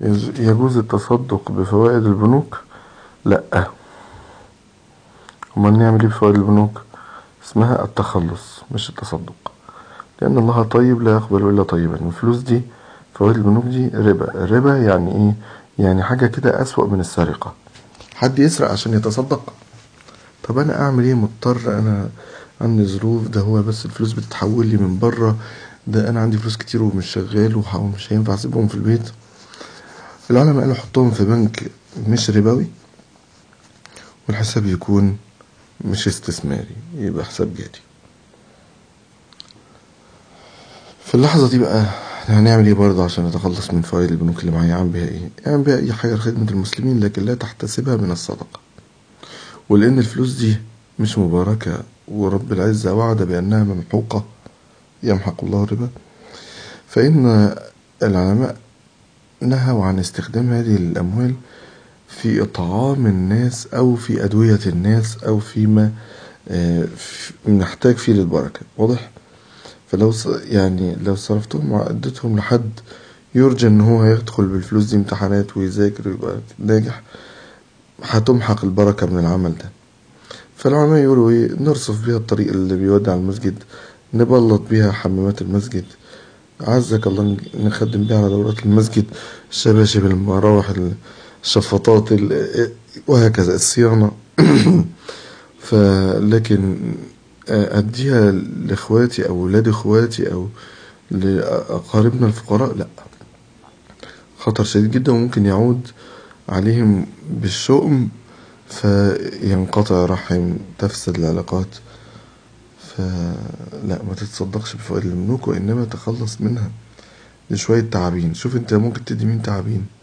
يج- يجوز التصدق بفوائد البنوك لا امال نعمل ايه بفوائد البنوك اسمها التخلص مش التصدق لان الله طيب لا يقبل الا طيبا والفلوس دي فوائد البنوك دي ربا الربا يعني ايه يعني حاجه كده اسوأ من السرقه حد يسرق عشان يتصدق طب انا اعمل ايه مضطر انا عندي ظروف ده هو بس الفلوس بتتحول لي من بره ده انا عندي فلوس كتير ومش شغال وح- ومش هينفع اسيبهم في البيت العلماء قالوا حطهم في بنك مش ربوي والحساب يكون مش استثماري يبقى حساب جاري في اللحظة دي بقى إحنا هنعمل ايه برضه عشان نتخلص من فوائد البنوك اللي معايا اعمل بيها ايه اعمل بيها اي حاجة لخدمة المسلمين لكن لا تحتسبها من الصدقة ولان الفلوس دي مش مباركة ورب العزة وعد بأنها ممحوقة يمحق الله الربا فإن العلماء نهوا عن استخدام هذه الأموال في إطعام الناس أو في أدوية الناس أو فيما آه، في- نحتاج فيه للبركة واضح؟ فلو ص- يعني لو صرفتهم وعدتهم لحد يرجى إن هو هيدخل بالفلوس دي امتحانات ويذاكر ويبقى ناجح هتمحق البركة من العمل ده فالعلماء يقولوا ايه نرصف بيها الطريق اللي بيودي على المسجد نبلط بيها حمامات المسجد عزك الله نج- نخدم بيها على دورات المسجد الشباشب المراوح الشفاطات ال- وهكذا الصيانة فلكن أديها لإخواتي أو ولاد إخواتي أو لأقاربنا الفقراء لأ خطر شديد جدا وممكن يعود عليهم بالشؤم فينقطع رحم تفسد العلاقات فلا ما تتصدقش بفوائد البنوك وإنما تخلص منها لشوية تعابين شوف انت ممكن تدي مين تعابين